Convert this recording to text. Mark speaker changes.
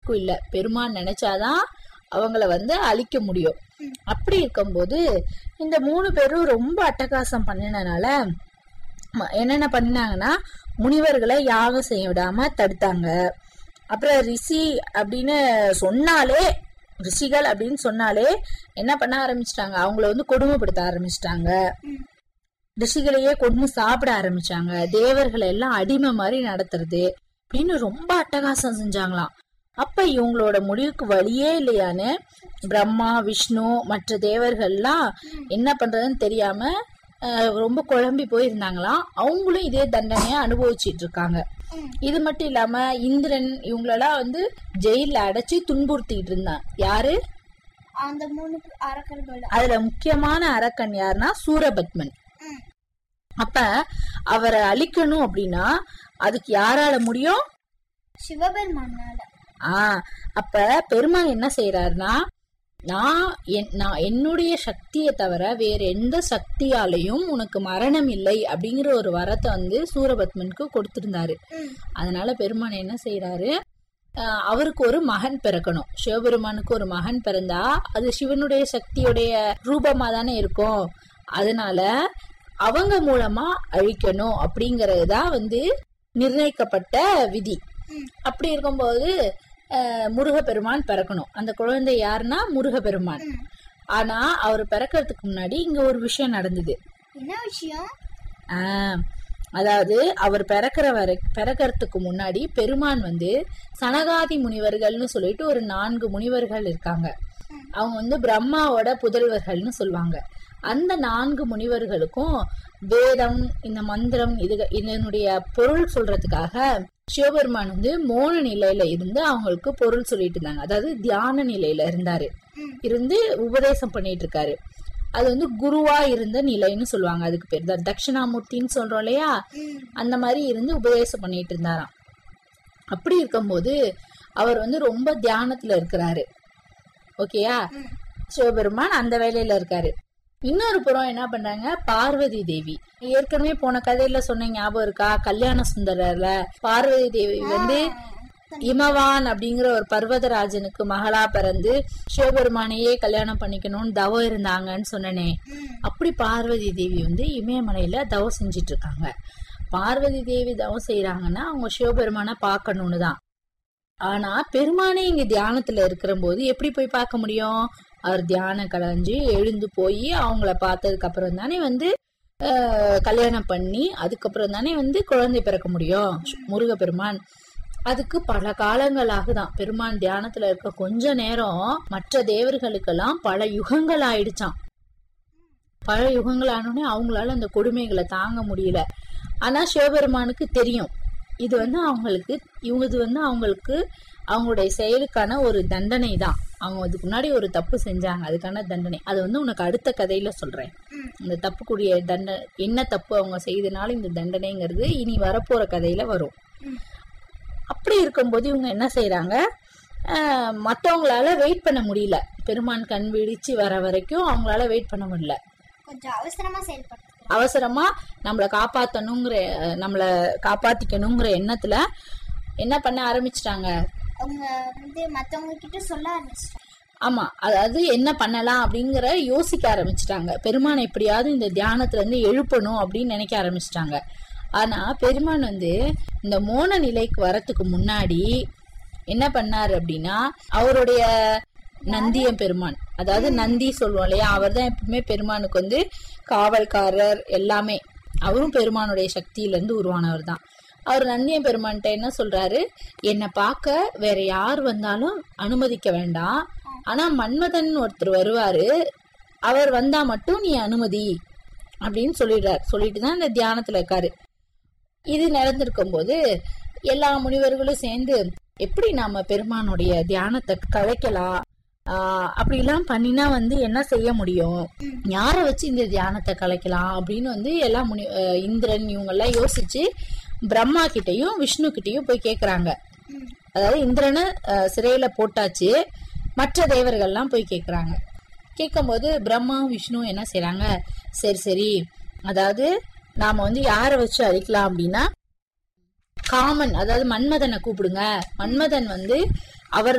Speaker 1: யாருக்கும் இல்ல பெருமான் நினைச்சாதான் அவங்கள வந்து அழிக்க முடியும் அப்படி இருக்கும்போது இந்த மூணு பேரும் ரொம்ப அட்டகாசம் பண்ணினனால ம- என்னென்ன பண்ணாங்கன்னா முனிவர்களை யாகம் செய்ய விடாம தடுத்தாங்க அப்புறம் ரிஷி அப்படின்னு சொன்னாலே ரிஷிகள் அப்படின்னு சொன்னாலே என்ன பண்ண ஆரம்பிச்சிட்டாங்க அவங்கள வந்து கொடுமைப்படுத்த ஆரம்பிச்சிட்டாங்க ரிஷிகளையே கொண்டு சாப்பிட ஆரம்பிச்சாங்க தேவர்களை எல்லாம் அடிமை மாதிரி நடத்துறது அப்படின்னு ரொம்ப அட்டகாசம் செஞ்சாங்களாம் அப்ப இவங்களோட முடிவுக்கு வழியே இல்லையான்னு பிரம்மா விஷ்ணு மற்ற தேவர்கள்லாம் என்ன பண்றதுன்னு தெரியாம அஹ், ரொம்ப குழம்பி போயிருந்தாங்களாம் அவங்களும் இதே தண்டனையை அனுபவிச்சிட்டு இருக்காங்க இது மட்டும் இல்லாம இந்திரன் இவங்களெல்லாம் வந்து ஜெயில அடைச்சு துன்புறுத்திட்டு இருந்தான் யாரு
Speaker 2: அந்த மூணு அரக்கர்கள்
Speaker 1: அதுல முக்கியமான அரக்கன் யாருன்னா சூரபத்மன்
Speaker 2: ம்.
Speaker 1: அப்ப அவரை அழிக்கணும் அப்படின்னா அதுக்கு யாரால முடியும்
Speaker 2: சிவபெருமானால
Speaker 1: ஆ அப்ப பெருமாள் என்ன செய்யறாருன்னா நான் என்- நான் என்னுடைய சக்தியை தவிர வேற எந்த சக்தியாலையும் உனக்கு மரணம் இல்லை அப்படிங்கிற ஒரு வரத்தை வந்து சூரபத்மனுக்கு கொடுத்திருந்தாரு
Speaker 2: ம்.
Speaker 1: அதனால பெருமான் என்ன செய்யறாரு ஆஹ் அவருக்கு ஒரு மகன் பிறக்கணும் சிவபெருமானுக்கு ஒரு மகன் பிறந்தா அது சிவனுடைய சக்தியுடைய ரூபமா தானே இருக்கும் அதனால அவங்க மூலமா அழிக்கணும் அப்படிங்கறது தான் வந்து நிர்ணயிக்கப்பட்ட விதி
Speaker 2: ம்.
Speaker 1: அப்படி இருக்கும்போது ஆஹ் முருகப்பெருமான் பிறக்கணும் அந்த குழந்தை யாருன்னா முருகப்பெருமான்
Speaker 2: ம்.
Speaker 1: ஆனா அவர் பிறக்கிறதுக்கு முன்னாடி இங்க ஒரு விஷயம் நடந்தது
Speaker 2: என்ன விஷயம்
Speaker 1: ஆஹ் அதாவது அவர் பிறக்கிற வரை பிறக்கிறதுக்கு முன்னாடி பெருமான் வந்து சனகாதி முனிவர்கள்னு சொல்லிட்டு ஒரு நான்கு முனிவர்கள் இருக்காங்க அவங்க வந்து பிரம்மாவோட புதல்வர்கள்னு சொல்லுவாங்க அந்த நான்கு முனிவர்களுக்கும் வேதம் இந்த மந்திரம் இது இதனுடைய பொருள் சொல்றதுக்காக சிவபெருமான் வந்து மோன நிலையில இருந்து அவங்களுக்கு பொருள் சொல்லிட்டு இருந்தாங்க அதாவது தியான நிலையில இருந்தாரு
Speaker 2: ம்.
Speaker 1: இருந்து உபதேசம் பண்ணிட்டு இருக்காரு அது வந்து குருவா இருந்த நிலைன்னு சொல்லுவாங்க அதுக்கு பேர் தான் தட்சிணாமூர்த்தின்னு சொல்றோம் இல்லையா
Speaker 2: ம்.
Speaker 1: அந்த மாதிரி இருந்து உபதேசம் பண்ணிட்டு இருந்தாராம் அப்படி இருக்கும்போது அவர் வந்து ரொம்ப தியானத்துல இருக்கிறாரு ஓகேயா
Speaker 2: ம்.
Speaker 1: சிவபெருமான் அந்த வேலையில இருக்காரு இன்னொரு புறம் என்ன பண்றாங்க பார்வதி தேவி ஏற்கனவே போன கதையில சொன்ன ஞாபகம் இருக்கா கல்யாண சுந்தரர்ல பார்வதி தேவி வந்து இமவான் அப்படிங்கிற ஒரு பர்வதராஜனுக்கு மகளா பிறந்து சிவபெருமானையே கல்யாணம் பண்ணிக்கணும்னு தவம் இருந்தாங்கன்னு சொன்னனே
Speaker 2: ம்.
Speaker 1: அப்படி பார்வதி தேவி வந்து இமயமலையில தவம் செஞ்சிட்டு இருக்காங்க பார்வதி தேவி தவம் செய்யறாங்கன்னா அவங்க சிவபெருமானை பார்க்கணும்னு தான் ஆனா பெருமானே இங்க தியானத்துல இருக்கிற போது எப்படி போய் பார்க்க முடியும் அவர் தியானம் கலைஞ்சு எழுந்து போய் அவங்கள பார்த்ததுக்கு அப்புறம் தானே வந்து ஆஹ், கல்யாணம் பண்ணி அதுக்கப்புறம் தானே வந்து குழந்தை பிறக்க முடியும் முருகப்பெருமான் அதுக்கு பல காலங்கள் ஆகுதான் பெருமான் தியானத்துல இருக்க கொஞ்ச நேரம் மற்ற தேவர்களுக்கெல்லாம் பல யுகங்கள் ஆயிடுச்சாம் பல யுகங்கள் ஆனோடனே அவங்களால அந்த கொடுமைகளை தாங்க முடியல ஆனா சிவபெருமானுக்கு தெரியும் இது வந்து அவங்களுக்கு இவங்க இது வந்து அவங்களுக்கு அவங்களுடைய செயலுக்கான ஒரு தண்டனை தான் அவங்க அதுக்கு முன்னாடி ஒரு தப்பு செஞ்சாங்க அதுக்கான தண்டனை அது வந்து உனக்கு அடுத்த கதையில சொல்றேன்
Speaker 2: ம்.
Speaker 1: இந்த தப்புக்குரிய தண்டனை என்ன தப்பு அவங்க செய்தனால இந்த தண்டனைங்கிறது இனி வரப்போற கதையில வரும்
Speaker 2: ம்.
Speaker 1: அப்படி இருக்கும்போது இவங்க என்ன செய்யறாங்க மற்றவங்களால வெயிட் பண்ண முடியல பெருமான் கண் விழிச்சு வர வரைக்கும் அவங்களால வெயிட் பண்ண முடியல
Speaker 2: கொஞ்சம் அவசரமா செயல்படுத்துறேன்
Speaker 1: அவசரமா நம்மளை காப்பாத்தணுங்கிற அஹ், நம்மள காப்பாத்திக்கணுங்கிற எண்ணத்துல என்ன பண்ண ஆரம்பிச்சிட்டாங்க
Speaker 2: அவங்க வந்து மத்தவங்க கிட்ட சொல்ல ஆரம்பிச்சிட்டாங்க
Speaker 1: ஆமா அதாவது என்ன பண்ணலாம் அப்படிங்கிற யோசிக்க ஆரம்பிச்சிட்டாங்க பெருமானை எப்படியாவது இந்த தியானத்துல இருந்து எழுப்பணும் அப்படின்னு நினைக்க ஆரம்பிச்சிட்டாங்க ஆனா பெருமான் வந்து இந்த மோன நிலைக்கு வரத்துக்கு முன்னாடி என்ன பண்ணாரு அப்படின்னா அவருடைய நந்தியம் பெருமான் அதாவது நந்தி சொல்லுவோம் இல்லையா அவர் தான் எப்பவுமே பெருமானுக்கு வந்து காவல்காரர் எல்லாமே அவரும் பெருமானுடைய சக்தியில இருந்து உருவானவர் தான் அவர் நந்தியம் பெருமான்கிட்ட என்ன சொல்றாரு என்னை பார்க்க வேற யார் வந்தாலும் அனுமதிக்க வேண்டாம் ஆனா மன்மதன் ஒருத்தர் வருவாரு அவர் வந்தா மட்டும் நீ அனுமதி அப்படின்னு சொல்லிடுறாரு சொல்லிட்டு தான் இந்த தியானத்துல இருக்காரு இது நடந்திருக்கும் போது எல்லா முனிவர்களும் சேர்ந்து எப்படி நாம பெருமானுடைய தியானத்தை கலைக்கலாம் ஆஹ் அப்படிலாம் பண்ணினா வந்து என்ன செய்ய முடியும் யாரை வச்சு இந்த தியானத்தை கலைக்கலாம் அப்படின்னு வந்து எல்லா முனி அஹ் இந்திரன் இவங்க எல்லாம் யோசிச்சு பிரம்மா கிட்டயும் விஷ்ணு கிட்டயும் போய் கேக்குறாங்க
Speaker 2: ம்.
Speaker 1: அதாவது இந்திரனை அஹ், சிறையில போட்டாச்சு மற்ற தேவர்கள்லாம் போய் கேக்குறாங்க கேட்கும்போது பிரம்மா விஷ்ணு என்ன செய்றாங்க சரி சரி அதாவது நாம வந்து யாரை வச்சு அழிக்கலாம் அப்படின்னா காமன் அதாவது மன்மதனை கூப்பிடுங்க மன்மதன் வந்து அவர்